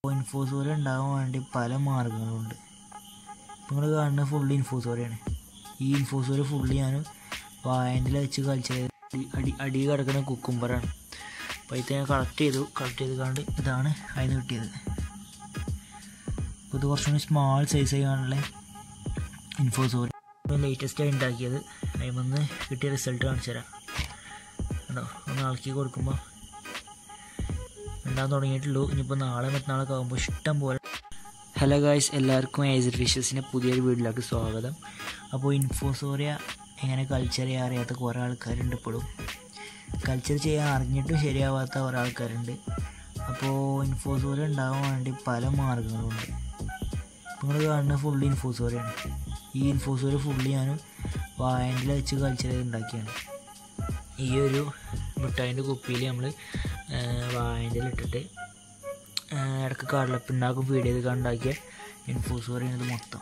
ഇൻഫോസോറി ഉണ്ടാകാൻ വേണ്ടി പല മാർഗങ്ങളുണ്ട് നിങ്ങൾ കാണുന്ന ഫുള്ള് ഇൻഫോസോറിയാണ് ഈ ഇൻഫോസോറി ഫുള്ള് ഞാൻ വായൻ്റെ വെച്ച് കളിച്ച അടി അടി കിടക്കുന്ന കുക്കുംബറാണ് അപ്പോൾ ഇത് ഞാൻ കളക്ട് ചെയ്തു കളക്ട് ചെയ്ത് കണ്ട് ഇതാണ് അതിന് കിട്ടിയത് അപ്പോൾ ഇത് കുറച്ചും കൂടി സ്മാൾ സൈസ് ആകാനുള്ള ഇൻഫോസോറി ലേറ്റസ്റ്റ് ആയി ഉണ്ടാക്കിയത് അതിൽ നിന്ന് കിട്ടിയ റിസൾട്ട് കാണിച്ചു തരാം കണ്ടോ ഒന്ന് ഇളക്കി കൊടുക്കുമ്പോൾ ഉണ്ടാകാൻ തുടങ്ങിയിട്ടുള്ളൂ ഇനിയിപ്പോൾ നാളെ മറ്റന്നാളൊക്കെ ആകുമ്പോൾ ഇഷ്ടം പോലെ ഹലോ ഗായ്സ് എല്ലാവർക്കും ഏജർ ഫിഷസിൻ്റെ പുതിയൊരു വീട്ടിലേക്ക് സ്വാഗതം അപ്പോൾ ഇൻഫോസോറിയ എങ്ങനെ കൾച്ചർ ചെയ്യാൻ അറിയാത്ത കുറേ ആൾക്കാരുണ്ട് ഇപ്പോഴും കൾച്ചർ ചെയ്യാൻ അറിഞ്ഞിട്ടും ശരിയാവാത്ത കുറേ ആൾക്കാരുണ്ട് അപ്പോൾ ഇൻഫോസോറിയ ഉണ്ടാകാൻ വേണ്ടി പല മാർഗങ്ങളുണ്ട് നിങ്ങൾ കാണുന്ന ഫുള്ള് ഇൻഫോസോറിയാണ് ഈ ഇൻഫോസോറി ഫുള്ള് ഞാൻ വായൻ്റെ വെച്ച് കൾച്ചർ ചെയ്ത് ഉണ്ടാക്കിയാണ് ഈ ഒരു മിഠായിൻ്റെ കുപ്പിയിൽ നമ്മൾ വായൻ്റെ ഇട്ടിട്ട് ഇടയ്ക്ക് കടലപ്പിണ്ടാക്കും ഫീഡ് ചെയ്ത് കണ്ടാക്കിയ ഇൻഫൂസോറിയാണ് ഇത് മൊത്തം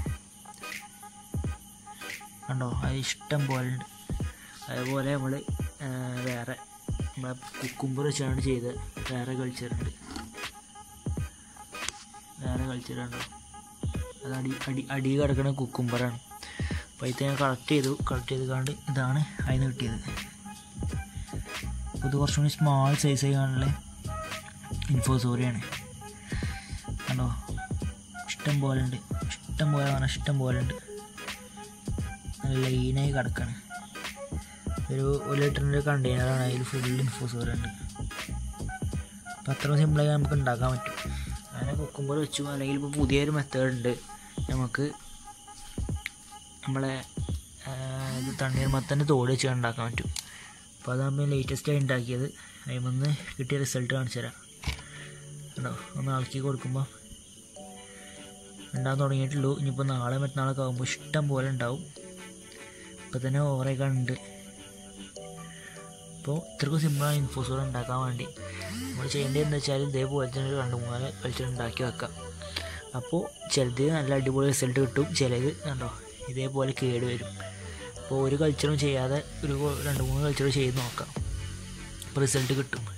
കണ്ടോ അത് ഇഷ്ടം പോലെ ഉണ്ട് അതേപോലെ നമ്മൾ വേറെ നമ്മളെ കുക്കുമ്പർ വെച്ചാണ് ചെയ്ത് വേറെ കൾച്ചറുണ്ട് വേറെ കൾച്ചർ കണ്ടോ അത് അടി അടി അടി കിടക്കുന്ന കുക്കുംബറാണ് അപ്പോൾ ഇത് ഞാൻ കളക്ട് ചെയ്തു കളക്ട് ചെയ്ത് കണ്ട് ഇതാണ് അതിന് കിട്ടിയത് അപ്പോൾ ഇത് കുറച്ചും കൂടി സ്മാൾ സൈസ് ആകാനുള്ള ഇൻഫോസോറിയാണ് കണ്ടോ ഇഷ്ടം പോലെ ഉണ്ട് ഇഷ്ടം പോലെ പറഞ്ഞാൽ ഇഷ്ടം പോലെ ഉണ്ട് നല്ല ലൈനായി കിടക്കാണ് ഒരു ഒരു ലിറ്ററിൻ്റെ കണ്ടെയ്നറാണ് അതിൽ ഫുൾ ഇൻഫോസോറി ഉണ്ട് അപ്പം അത്ര സിമ്പിളായി നമുക്ക് ഉണ്ടാക്കാൻ പറ്റും അങ്ങനെ കുക്കുമ്പോൾ വെച്ചു അല്ലെങ്കിൽ ഇപ്പോൾ പുതിയൊരു മെത്തേഡ് ഉണ്ട് നമുക്ക് നമ്മളെ ഇത് തണ്ണീർമത്തൻ്റെ തോട് വെച്ച് ഉണ്ടാക്കാൻ പറ്റും അപ്പോൾ അതാകുമ്പോൾ ലേറ്റസ്റ്റ് ആയി ഉണ്ടാക്കിയത് അതിൽ നിന്ന് കിട്ടിയ റിസൾട്ട് കാണിച്ചു തരാം ഉണ്ടോ ഒന്ന് ഇളക്കി കൊടുക്കുമ്പോൾ ഉണ്ടാകാൻ തുടങ്ങിയിട്ടുള്ളൂ ഇനിയിപ്പോൾ നാളെ മറ്റന്നാളൊക്കെ ആകുമ്പോൾ ഇഷ്ടം പോലെ ഉണ്ടാവും ഇപ്പോൾ തന്നെ ഓവറൊക്കെ ഉണ്ട് അപ്പോൾ ഇത്രക്കും സിമ്പിളാണ് ഇൻഫോസോർ ഉണ്ടാക്കാൻ വേണ്ടി നമ്മൾ ചെയ്യേണ്ടത് എന്താ വെച്ചാൽ ഇതേപോലെ തന്നെ ഒരു രണ്ട് മൂന്നാല് കൾച്ചർ ഉണ്ടാക്കി വെക്കാം അപ്പോൾ ചിലത് നല്ല അടിപൊളി റിസൾട്ട് കിട്ടും ചിലത് കണ്ടോ ഇതേപോലെ കേട് വരും അപ്പോൾ ഒരു കൾച്ചറും ചെയ്യാതെ ഒരു രണ്ട് മൂന്ന് കൾച്ചർ ചെയ്ത് നോക്കാം അപ്പോൾ റിസൾട്ട് കിട്ടും